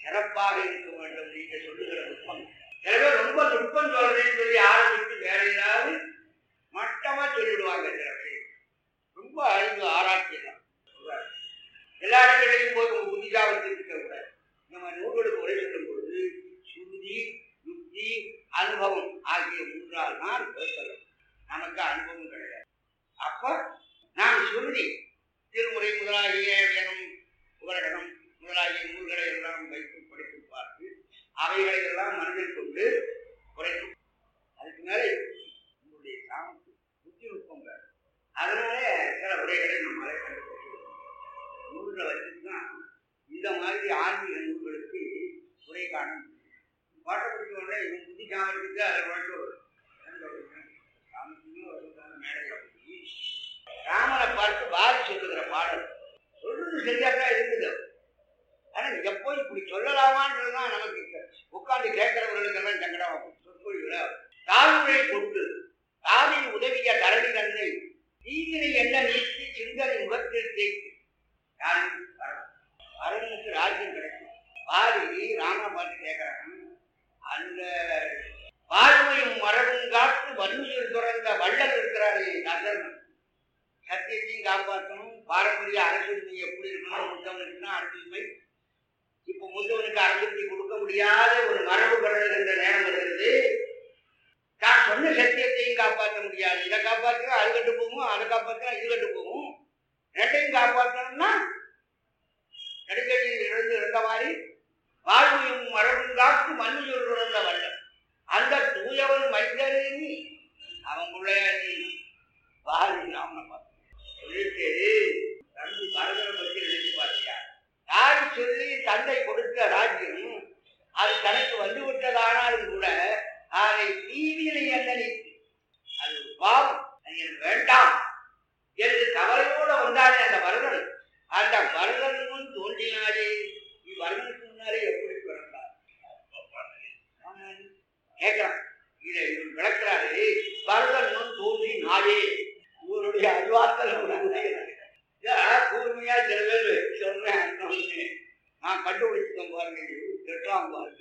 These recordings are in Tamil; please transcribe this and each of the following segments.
சிறப்பாக இருக்க வேண்டும் நீங்க சொல்லுகிற நுட்பம் சில பேர் ரொம்ப நுட்பம் சொல்றேன்னு சொல்லி ஆரம்பித்து வேற ஏதாவது மட்டமா சொல்லிவிடுவாங்க சில பேர் ரொம்ப அறிவு ஆராய்ச்சி தான் சொல்றாரு. எல்லா இடங்களையும் போய் ஒரு புதிதாக இருக்க கூடாது நம்ம நூல்களுக்கு உரை சொல்லும் பொழுது சுருதி யுக்தி அனுபவம் ஆகிய மூன்றால் தான் பேசலாம் நமக்கு அனுபவம் கிடையாது அப்ப நாம் சுருதி திருமுறை முதலாகிய வேணும் உபகரணம் முதலாகிய நூல்களை எல்லாம் வைத்து படித்து பார்த்து அவைகளை எல்லாம் மனதில் கொண்டு குறைக்கும் அதுக்கு மேல உங்களுடைய சாமத்து புத்தி நுட்பம் வேறு அதனால சில உரைகளை நம்மளால கண்டுபிடிக்கிறோம் நூல்களை வச்சுதான் இந்த மாதிரி ஆன்மீக நூல்களுக்கு உரை காண முடியும் பாட்டை படிக்க உடனே இவன் புத்தி சாமத்துக்கு அதில் பாட்டு சாமத்துக்கும் ஒரு மேடையில் போய் ராமனை பார்த்து வாரி சொல்லுகிற பாடல் சொல்றது சரியாதான் இருக்குது ஆனா எப்போ இப்படி சொல்லலாமான்றதுதான் நமக்கு உட்கார்ந்து கேட்கிறவர்களுக்கெல்லாம் சங்கடமாகும் சொற்பொழிவுல தாழ்வுரை கொண்டு தாவின் உதவிய தரணி தந்தை தீவினை என்ன நீக்கி சிந்தனை முகத்தில் தேய்த்து யாரும் அரணுக்கு ராஜ்யம் கிடைக்கும் வாரி ராமனை பார்த்து கேட்கிறாங்க அந்த வாழ்வையும் மரபும் காத்து வன்மையில் துறந்த வள்ளல் இருக்கிறாரு தசரன் சத்தியத்தையும் காப்பாற்றணும் பாரம்பரிய அரசுரிமை எப்படி இருக்கணும் முத்தவனுக்குன்னா அரசுரிமை இப்போ முத்தவனுக்கு அரசுரிமை கொடுக்க முடியாத ஒரு மரபு கடலுகின்ற நேரம் வருகிறது தான் சொன்ன சத்தியத்தையும் காப்பாற்ற முடியாது இதை காப்பாற்றினா அது கட்டு போகும் அதை காப்பாற்றினா இது கட்டு போகும் ரெண்டையும் காப்பாற்றணும்னா நெடுக்கடியில் இழந்து இருந்த மாதிரி வாழ்வையும் மரபும் காத்து மண்ணில் உணர்ந்த வல்லன் அந்த தூயவன் மைந்தனி அவன் பிள்ளையா நீ வாரி ராமனை பார்த்து சொல்லிட்டு தம்பி பரதனை பற்றி நினைச்சு பார்த்தியா யார் சொல்லி தந்தை கொடுத்த ராஜ்யம் அது தனக்கு வந்து விட்டதானாலும் கூட அதை தீவினை என்ன அது ஒரு பாவம் அது எனக்கு வேண்டாம் என்று கவலையோடு வந்தானே அந்த வரதன் அந்த வரதன் முன் தோன்றினாலே இவ்வரதனுக்கு முன்னாலே எப்படி பிறந்தார் கேட்கிறான் இதை இவர் விளக்குறாரு வரதன் முன் தோன்றி நாயே இவருடைய அறிவாற்றல் ஒரு அன்னையர். ஏன் கூர்மையா சில பேர் சொல்றேன் அர்த்தம் வந்து, நான் கண்டுபிடிச்சிட்டேன் பாருங்க கெட்டாம் பாருங்க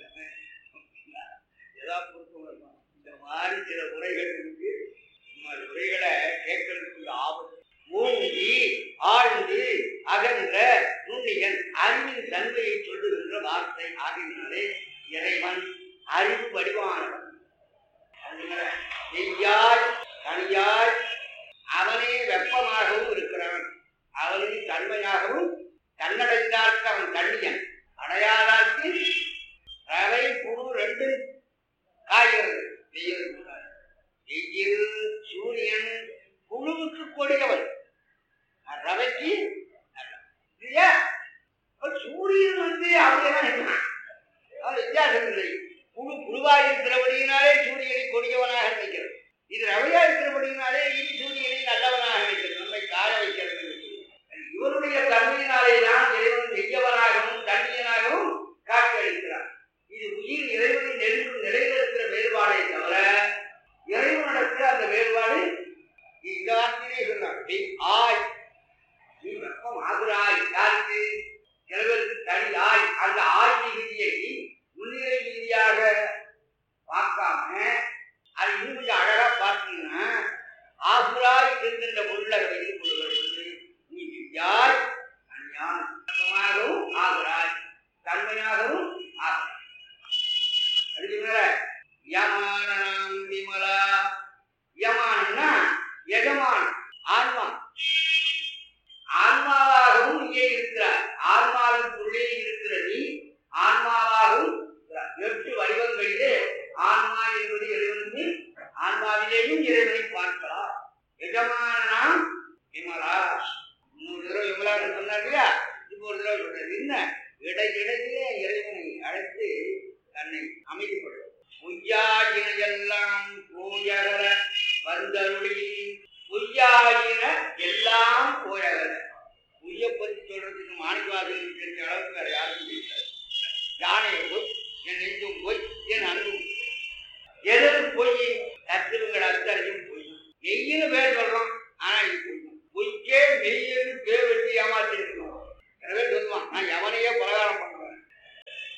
ஏதாவது பொறுப்பு வருமா இந்த மாதிரி சில உரைகள் இருக்கு இந்த மாதிரி உரைகளை கேட்கறதுக்கு ஆபத்து ஊன்றி ஆழ்ந்து அகன்ற நுண்ணியன் அறிவின் தன்மையை சொல்லுகின்ற வார்த்தை ஆகினாலே இறைவன் அறிவு வடிவானவன் அதனால நெய்யாய் தனியாய் அவனே வெப்பமாகவும் இருக்கிறான் அவனின் தன்மையாகவும் தன்னடைந்தார்க்கு அவன் தண்ணியன் அடையாதார்க்கு ரவை புழு ரெண்டு காய்கிறது வெயில் வெயில் சூரியன் புழுவுக்கு கொடியவன் ரவைக்கு இல்லையா அப்ப சூரியன் வந்து அப்படியெல்லாம் இருக்கிறான் அது வித்தியாசம் இல்லை புழு புழுவாய் இருக்கிறபடியினாலே சூரியனை கொடியவனாக நினைக்கிறது இது ரவையா இருக்கிறபடியினாலே இனி சூரியனை நல்லவனாக நினைக்கிறது நம்மை காய வைக்கிறது இவருடைய தன்மையினாலே தான் இறைவன் நெய்யவனாகவும் தண்ணியனாகவும் காட்சியளிக்கிறார் இது உயிர் இறைவனை நெருங்கும் நிலையில் இருக்கிற வேறுபாடை தவிர இறைவனிடத்தில் அந்த வேறுபாடு இந்த வார்த்தையிலே சொன்னார் நீ ஆய் நீ வெப்பம் ஆகுறாய் யாருக்கு சில பேருக்கு தனி ஆய் அந்த ஆய் மிகுதியை முன்னிலை மிகுதியாக பார்க்காம அது இன்னும் கொஞ்சம் அழகா பார்த்தீங்கன்னா ஆகுராய் என்கின்ற பொருளை வைத்துக் கொள்வது நீ யார் அஞ்ஞான் வெப்பமாகவும் ஆகுறாய் தன்மையாகவும் ஆகுறாய் அதுக்கு மேல யமானம் விமலா யமானம்னா எஜமான் ஆன்மா ஆன்மாவாகவும் இங்கே இருக்கிறார் ஆன்மாவிற்குள்ளே இருக்கிற நீ ஆன்மாவாகவும் இருக்கிறார். எட்டு வடிவங்களிலே ஆன்மா என்பது இறைவனுக்கு ஆன்மாவிலேயும் இறைவனை பார்க்கலாம் எஜமானனாம் விமலா இன்னொரு தடவை விமலான்னு சொன்னார் இல்லையா இப்போ ஒரு தடவை சொல்றது என்ன இடையிடையிலே இறைவனை அழைத்து தன்னை அமைதிப்படுத்தும் பொய்யாகின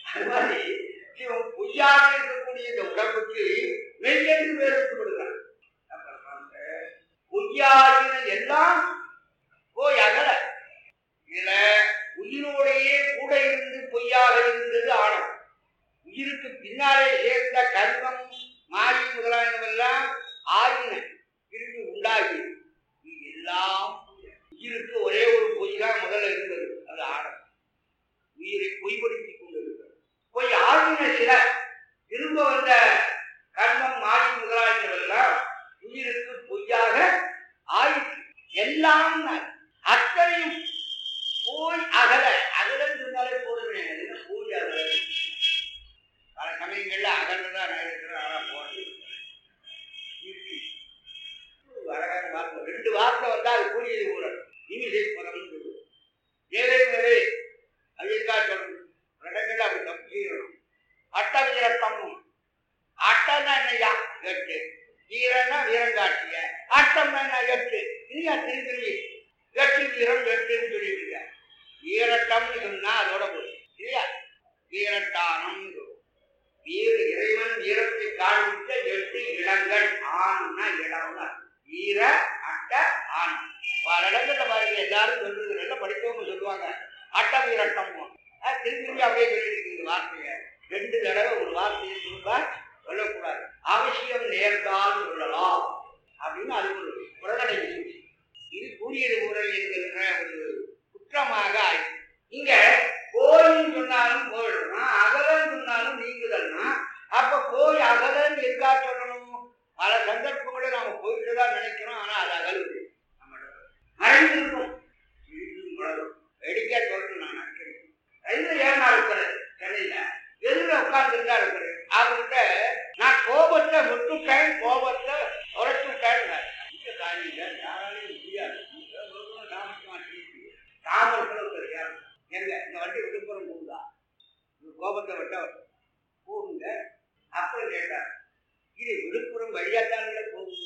அது மாதிரி இவன் பொய்யாக இருக்கக்கூடிய இந்த உடம்புக்கு மெய்யென்று வேறுபட்டு விடுகிறான் அப்புறம் பாருங்க, பொய்யாகின எல்லாம் போய் அகல இதுல உயிரோடையே கூட இருந்து பொய்யாக இருந்தது ஆணவம் உயிருக்கு பின்னாலே சேர்ந்த கர்மம் மாறி முதலானவெல்லாம் ஆயின திரும்பி உண்டாகி இது எல்லாம் உயிருக்கு ஒரே ஒரு பொய் தான் முதல்ல இருந்தது அது ஆணவம் உயிரை பொய்படுத்தி கொண்டிருக்கிறது பொய் ஆகின சில திரும்ப வந்த கர்மம் மாறி முதலானவெல்லாம் உயிருக்கு பொய்யாக ஆயிற்று எல்லாம் அத்தனையும் போய் அகல அகலன்னு சொன்னாலே போதுமே அது என்ன போய் அகல பல சமயங்கள்ல அகலதான் இருக்கிற ஆனா போறது இருக்கு. ஒரு அழகான வார்த்தை ரெண்டு வார்த்தை வந்தா அது கூடியது கூட இனிசை பதம்னு சொல்லுவோம் ஏழை மேலே ஐயக்கா சொல்லணும் இடங்கள்ல அப்படி தப்பு செய்யணும் அட்ட வீரத்தம்னும் அட்டன்னா என்னையா எட்டு வீரன்னா வீரங்காட்சிய அட்டம்னா என்ன எட்டு இல்லையா திரும்பி திரும்பி எட்டு வீரம் எட்டுன்னு சொல்லிட்டு இருக்க வீரட்டம்னு சொன்னா அதோட போதும் இல்லையா வீரட்டானம் வீர இறைவன் வீரத்தை காண்பித்த எட்டு இடங்கள் ஆணுன்னா இடம்னா வீர அட்ட ஆண் பல இடங்கள்ல பாருங்க எல்லாரும் சொல்றது நல்லா படித்தவங்க சொல்லுவாங்க அட்ட வீரட்டம் அது திரும்பி திரும்பி அப்படியே சொல்லிட்டு இருக்கு இந்த வார்த்தையை ரெண்டு தடவை ஒரு வார்த்தையை திரும்ப சொல்லக்கூடாது அவசியம் நேர்ந்தால் சொல்லலாம் அப்படின்னு அது ஒரு புறநடை இது கூறியது முறை என்கின்ற ஒரு குற்றமாக ஆயிடுச்சு இங்க கோயின்னு சொன்னாலும் போயிடணும் அகலன்னு சொன்னாலும் நீங்குதல்னா அப்ப போய் அகலன்னு எங்கா சொல்லணும் பல சந்தர்ப்பங்களை நாம போயிட்டு தான் நினைக்கிறோம் ஆனா அது அகலுது மறைந்திருக்கும் இன்னும் வளரும் வெடிக்க சொல்லணும் நான் நினைக்கிறேன் ரயில்ல ஏன் இருக்கிறேன் சென்னையில எதிர உட்கார்ந்துருந்தா இருக்கிறேன் அவர்கிட்ட நான் கோபத்தை விட்டுட்டேன் கோபத்தை உரைச்சுட்டேன் இங்க காணிங்க யாராலையும் முடியாது நீங்க சொல்லணும் தாமசமா திருப்பி தாமரத்தில் தெரியாது எங்க இந்த வண்டி விழுப்புரம் போகுதா இந்த கோபத்தை விட்ட போகுங்க அப்புறம் கேட்டார் இது விழுப்புரம் வழியாத்தானுங்களே போகுது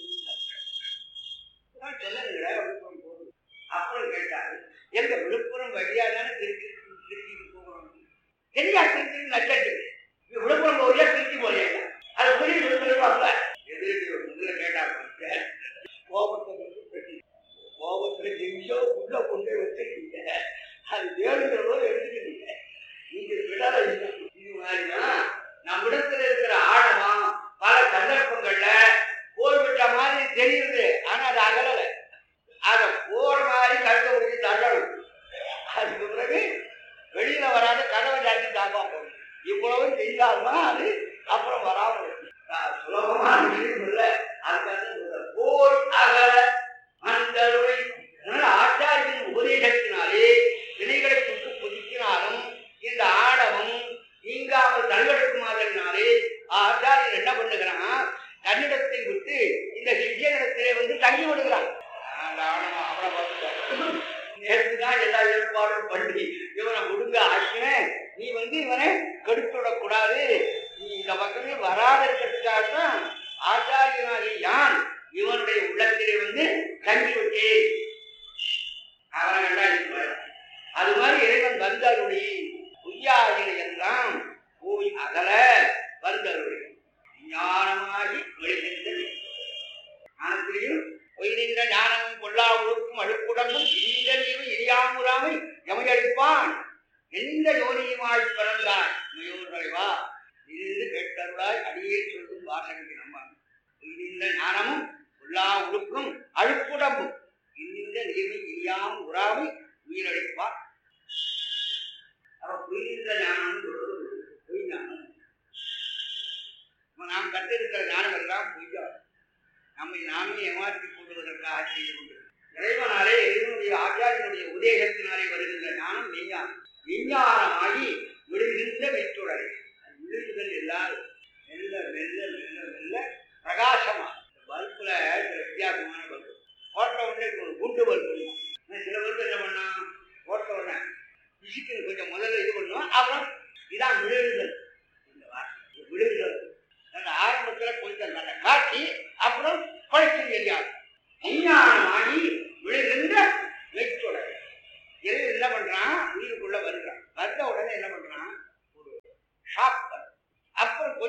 நான் சொன்னதுங்களே விழுப்புரம் போகுது அப்புறம் கேட்டார் எங்க விழுப்புரம் வழியா தானே திருச்சி திருச்சிக்கு போகணும் தெரியா திருச்சி நச்சட்டு இது விழுப்புரம் போறியா திருச்சி போறியா அது புரிய சொல்லுவாங்க எது முதல்ல கேட்டாங்க கோபத்தை வந்து பெட்டி கோபத்துல எங்கேயோ உள்ள கொண்டு வச்சிருக்கீங்க அது வேணுங்கிறதோ எடுத்துக்கிறீங்க நீங்க விடலை இது மாதிரிதான் நம்மிடத்துல இருக்கிற ஆழம் பல சந்தர்ப்பங்கள்ல போய்விட்ட மாதிரி தெரியுது ஆனா அது அகலல அத போற மாதிரி கழுத்த முடிச்சு தள்ளணும் அதுக்கு பிறகு வெளியில வராத கதவை ஜாட்டி தாங்க போகணும் இவ்வளவு செய்தால்தான் அது அப்புறம் வராம இருக்கும். ஆஹ் சுலபமான விஷயம் இல்ல அதுக்காக சொல்றேன். போர் அகல மந்தருளை அதனால ஆச்சாரியின் உபதேசத்தினாலே வினைகளை சுட்டு புதுக்கினாலும் இந்த ஆடவம் நீங்காமல் தழுவெடுக்குமாதலினாலே ஆச்சாரியன் என்ன பண்ணுகிறான் தன்னிடத்தை விட்டு இந்த சிஷ்யனிடத்திலே வந்து தங்கி விடுகிறான் அந்த ஆணவம் அவனை பார்த்துட்டாரு நேற்று தான் எல்லா ஏற்பாடும் பண்ணி இவனை ஒடுங்க ஆக்கினேன் நீ வந்து இவனை கெடுத்து விடக்கூடாது நீ இந்த பக்கமே வராத இருக்கிறதுக்காக தான் ஆச்சாரியனாகி யான் இவனுடைய உள்ளத்திலே வந்து தங்கி விட்டேன் அவனை கண்டா இருக்கிறார். அது மாதிரி இறைவன் வந்தருளி பொய்யாகின எல்லாம் போய் அகல வந்தருளி ஞானமாகி வெளிநின்றது ஞானத்திலையும் பொய்நின்ற ஞானமும் கொல்லா ஒழுக்கும் அழுக்குடமும் இந்த நீரும் இரியாமுறாமை எமையளிப்பான் எந்த யோனியுமாய் பிறந்தாய் மயூர் தலைவா இருந்து கேட்டருளாய் அடியே சொல்லும் வாசகத்தை நம்ம பொய்நின்ற ஞானமும் கொல்லா ஒழுக்கும் அழுக்குடம்பும் இந்த நீரும் இரியாம் உறாமை உயிரளிப்பான் அவன் பொய்நின்ற ஞானம் சொல்றது பொய் ஞானம் இப்ப நாம் கற்றிருக்கிற ஞானம் எல்லாம் பொய்யா நம்மை நாமே ஏமாற்றிக் கொள்வதற்காக செய்து கொண்டு இறைவனாலே இறைவனுடைய ஆச்சாரியனுடைய உதேசத்தினாலே வருகின்ற ஞானம் விஞ்ஞானம் விஞ்ஞானமாகி விழுகின்ற வெற்றுடலை அது விழுகுதல் எல்லாரும் மெல்ல மெல்ல மெல்ல மெல்ல பிரகாசமா இந்த பல்புல சில வித்தியாசமான பல்பு போட்ட உடனே ஒரு குண்டு பல்பு இருக்கும். ஆனா சில பல்பு என்ன பண்ணா போட்ட உடனே பிசிக்கல் கொஞ்சம் முதல்ல இது பண்ணுவோம் அப்புறம் இதான் விழுகுதல் இந்த வார்த்தை விழுகுதல் அந்த ஆரம்பத்துல கொஞ்சம் நல்ல காட்டி அப்புறம் குறைச்சி தெரியாது விஞ்ஞானமாகி விழுகின்ற வெற்றுடல் இறைவன் என்ன பண்றான் உயிருக்குள்ள வருகிறான் வந்த உடனே என்ன பண்றான் ஒரு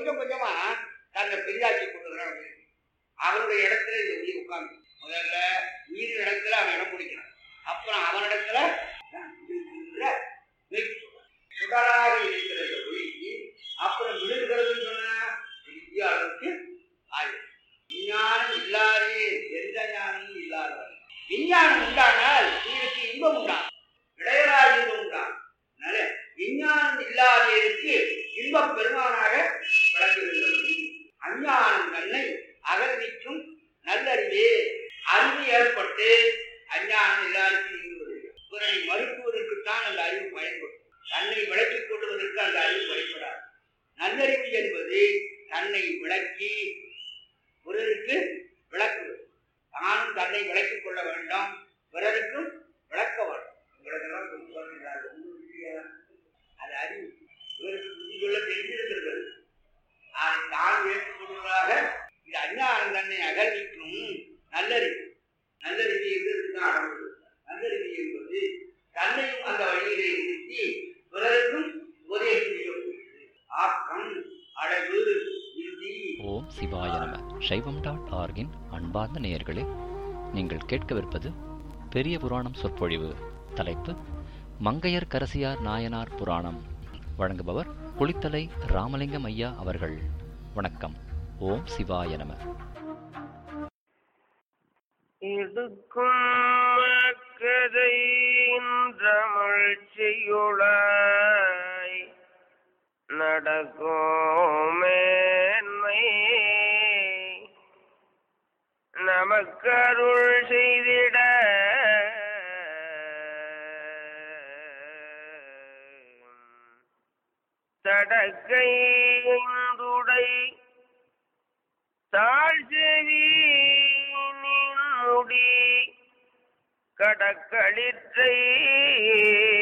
கொஞ்சம் கொஞ்சமா தன்னை பெரியாக்கி கொண்டுகிறான் அவனுடைய இடத்துல இந்த உயிர் உட்கார்ந்து முதல்ல உயிர் இடத்துல அவன் இடம் பிடிக்கிறான் அப்புறம் அவனிடத்துல தான் இருக்கின்ற நெருப்பு. சுடராக இருக்கிற இந்த ஒளி அப்புறம் விழுகிறதுன்னு சொன்னா பெரிய அளவுக்கு ஆயிடும் விஞ்ஞானம் இல்லாதே எந்த ஞானமும் இல்லாதவன் விஞ்ஞானம் உண்டானால் உயிருக்கு இன்பம் உண்டாகும் இடையராக இன்பம் உண்டாகும் அதனால விஞ்ஞானம் இல்லாதேருக்கு இன்பம் பெருமானாக விளங்குகின்றது அஞ்ஞானம் தன்னை அகழ்விக்கும் நல்லறிவே அறிவு ஏற்பட்டு அஞ்ஞானம் எல்லாருக்கும் நீங்குவது பிறரை மறுக்குவதற்குத்தான் அந்த அறிவு பயன்படும் தன்னை விளக்கிக் கொள்வதற்கு அந்த அறிவு பயன்படாது நல்லறிவு என்பது தன்னை விளக்கி பிறருக்கு விளக்குவது தானும் தன்னை விளக்கிக் கொள்ள வேண்டும் பிறருக்கும் விளக்க வேண்டும் உங்களுக்கெல்லாம் புத்தி சொல்கிறார்கள் உங்களுக்கு இல்லையா? அது அறிவு இவருக்கு புத்தி சொல்ல தெரிந்திருக்கிறது அதை தான் ஏற்றுக்கொள்வதாக இது அஞ்ஞானம் தன்னை அகழ்விக்கும் நல்லறிவு நல்லறிவு எதற்கு தான் அடங்குது நல்லறிவு என்பது தன்னையும் அந்த வழியிலே நிறுத்தி பிறருக்கும் உபதேசம் செய்யக்கூடியது ஆக்கம் அழகு இறுதி ஓம் சிவாய நம சைவம் டாட் ஆர்கின் அன்பார்ந்த நேயர்களே நீங்கள் கேட்கவிருப்பது பெரிய புராணம் சொற்பொழிவு தலைப்பு மங்கையர் கரசியார் நாயனார் புராணம் வழங்குபவர் குளித்தலை ராமலிங்கம் ஐயா அவர்கள் வணக்கம் ஓம் சிவாய நம இடுக்கும் மக்கதை தமிழ் செய்யுளாய் நடக்கும் மேன்மை நமக்கருள் செய்திட தடக்கை துடை தாழ்செவி முடி கடக்களிற்றை